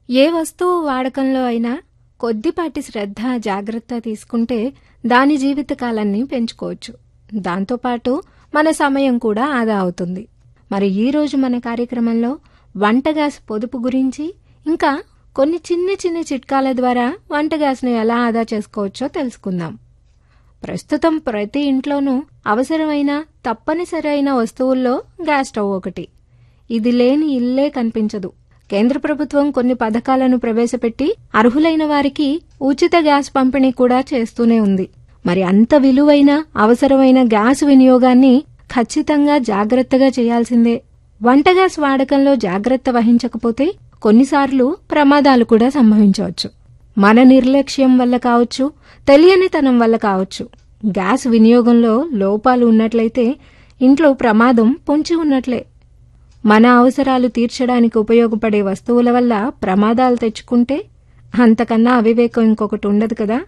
ఏ వస్తువు వాడకంలో అయినా కొద్దిపాటి శ్రద్ధ జాగ్రత్త తీసుకుంటే దాని జీవితకాలాన్ని పెంచుకోవచ్చు దాంతోపాటు మన సమయం కూడా ఆదా అవుతుంది మరి ఈ రోజు మన కార్యక్రమంలో వంట గ్యాస్ పొదుపు గురించి ఇంకా కొన్ని చిన్న చిన్న చిట్కాల ద్వారా వంట గ్యాస్ను ఎలా ఆదా చేసుకోవచ్చో తెలుసుకుందాం ప్రస్తుతం ప్రతి ఇంట్లోనూ అవసరమైన తప్పనిసరి అయిన వస్తువుల్లో గ్యాస్ స్టవ్ ఒకటి ఇది లేని ఇల్లే కనిపించదు కేంద్ర ప్రభుత్వం కొన్ని పథకాలను ప్రవేశపెట్టి అర్హులైన వారికి ఉచిత గ్యాస్ పంపిణీ కూడా చేస్తూనే ఉంది మరి అంత విలువైన అవసరమైన గ్యాస్ వినియోగాన్ని ఖచ్చితంగా జాగ్రత్తగా చేయాల్సిందే వంట గ్యాస్ వాడకంలో జాగ్రత్త వహించకపోతే కొన్నిసార్లు ప్రమాదాలు కూడా సంభవించవచ్చు మన నిర్లక్ష్యం వల్ల కావచ్చు తెలియనితనం వల్ల కావచ్చు గ్యాస్ వినియోగంలో లోపాలు ఉన్నట్లయితే ఇంట్లో ప్రమాదం పొంచి ఉన్నట్లే మన అవసరాలు తీర్చడానికి ఉపయోగపడే వస్తువుల వల్ల ప్రమాదాలు తెచ్చుకుంటే అంతకన్నా అవివేకం ఇంకొకటి ఉండదు కదా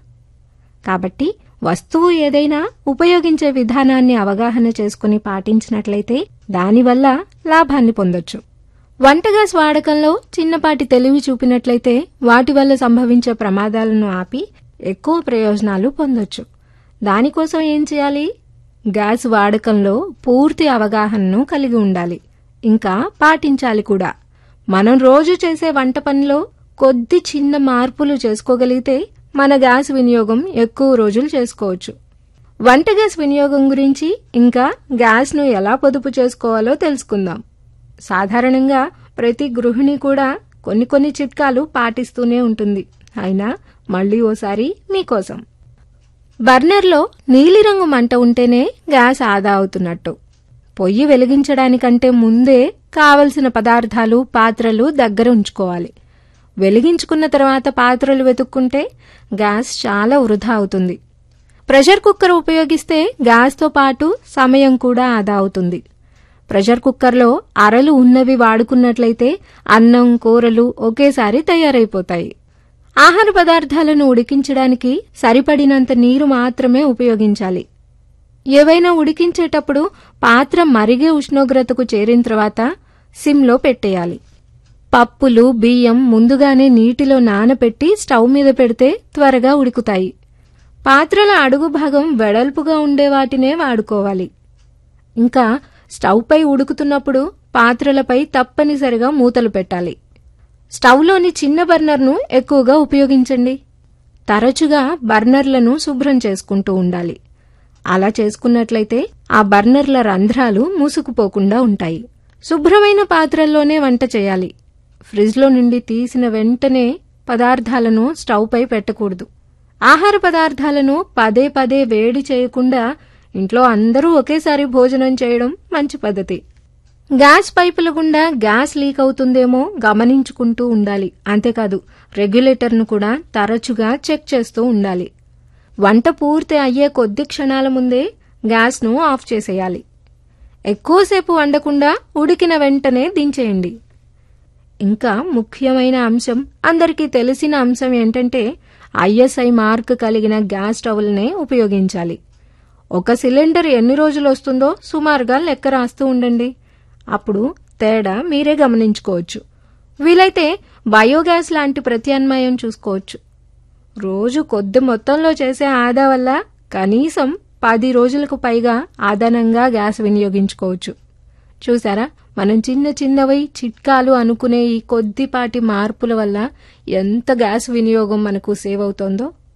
కాబట్టి వస్తువు ఏదైనా ఉపయోగించే విధానాన్ని అవగాహన చేసుకుని పాటించినట్లయితే దానివల్ల లాభాన్ని పొందొచ్చు వంట గ్యాస్ వాడకంలో చిన్నపాటి తెలివి చూపినట్లయితే వాటి వల్ల సంభవించే ప్రమాదాలను ఆపి ఎక్కువ ప్రయోజనాలు పొందొచ్చు దానికోసం ఏం చేయాలి గ్యాస్ వాడకంలో పూర్తి అవగాహనను కలిగి ఉండాలి ఇంకా పాటించాలి కూడా మనం రోజు చేసే వంట పనిలో కొద్ది చిన్న మార్పులు చేసుకోగలిగితే మన గ్యాస్ వినియోగం ఎక్కువ రోజులు చేసుకోవచ్చు వంట గ్యాస్ వినియోగం గురించి ఇంకా గ్యాస్ను ఎలా పొదుపు చేసుకోవాలో తెలుసుకుందాం సాధారణంగా ప్రతి గృహిణి కూడా కొన్ని కొన్ని చిట్కాలు పాటిస్తూనే ఉంటుంది అయినా మళ్ళీ ఓసారి మీకోసం బర్నర్లో నీలిరంగు మంట ఉంటేనే గ్యాస్ ఆదా అవుతున్నట్టు పొయ్యి వెలిగించడానికంటే ముందే కావలసిన పదార్థాలు పాత్రలు దగ్గర ఉంచుకోవాలి వెలిగించుకున్న తర్వాత పాత్రలు వెతుక్కుంటే గ్యాస్ చాలా వృధా అవుతుంది ప్రెషర్ కుక్కర్ ఉపయోగిస్తే గ్యాస్తో పాటు సమయం కూడా ఆదా అవుతుంది ప్రెషర్ కుక్కర్లో అరలు ఉన్నవి వాడుకున్నట్లయితే అన్నం కూరలు ఒకేసారి తయారైపోతాయి ఆహార పదార్థాలను ఉడికించడానికి సరిపడినంత నీరు మాత్రమే ఉపయోగించాలి ఏవైనా ఉడికించేటప్పుడు పాత్ర మరిగే ఉష్ణోగ్రతకు చేరిన తర్వాత సిమ్లో పెట్టేయాలి పప్పులు బియ్యం ముందుగానే నీటిలో నానపెట్టి స్టవ్ మీద పెడితే త్వరగా ఉడుకుతాయి పాత్రల అడుగు భాగం వెడల్పుగా ఉండే వాటినే వాడుకోవాలి ఇంకా స్టవ్పై ఉడుకుతున్నప్పుడు పాత్రలపై తప్పనిసరిగా మూతలు పెట్టాలి స్టవ్లోని చిన్న బర్నర్ను ఎక్కువగా ఉపయోగించండి తరచుగా బర్నర్లను శుభ్రం చేసుకుంటూ ఉండాలి అలా చేసుకున్నట్లయితే ఆ బర్నర్ల రంధ్రాలు మూసుకుపోకుండా ఉంటాయి శుభ్రమైన పాత్రల్లోనే వంట చేయాలి ఫ్రిడ్జ్లో నుండి తీసిన వెంటనే పదార్థాలను స్టవ్పై పెట్టకూడదు ఆహార పదార్థాలను పదే పదే వేడి చేయకుండా ఇంట్లో అందరూ ఒకేసారి భోజనం చేయడం మంచి పద్ధతి గ్యాస్ పైపుల గుండా గ్యాస్ లీక్ అవుతుందేమో గమనించుకుంటూ ఉండాలి అంతేకాదు రెగ్యులేటర్ను కూడా తరచుగా చెక్ చేస్తూ ఉండాలి వంట పూర్తి అయ్యే కొద్ది క్షణాల ముందే గ్యాస్ను ఆఫ్ చేసేయాలి ఎక్కువసేపు వండకుండా ఉడికిన వెంటనే దించేయండి ఇంకా ముఖ్యమైన అంశం అందరికీ తెలిసిన అంశం ఏంటంటే ఐఎస్ఐ మార్క్ కలిగిన గ్యాస్ స్టవ్లనే ఉపయోగించాలి ఒక సిలిండర్ ఎన్ని రోజులు వస్తుందో సుమారుగా లెక్క రాస్తూ ఉండండి అప్పుడు తేడా మీరే గమనించుకోవచ్చు వీలైతే బయోగ్యాస్ లాంటి ప్రత్యామ్నాయం చూసుకోవచ్చు రోజు కొద్ది మొత్తంలో చేసే ఆదా వల్ల కనీసం పది రోజులకు పైగా అదనంగా గ్యాస్ వినియోగించుకోవచ్చు చూసారా మనం చిన్న చిన్నవై చిట్కాలు అనుకునే ఈ కొద్దిపాటి మార్పుల వల్ల ఎంత గ్యాస్ వినియోగం మనకు సేవ్ అవుతోందో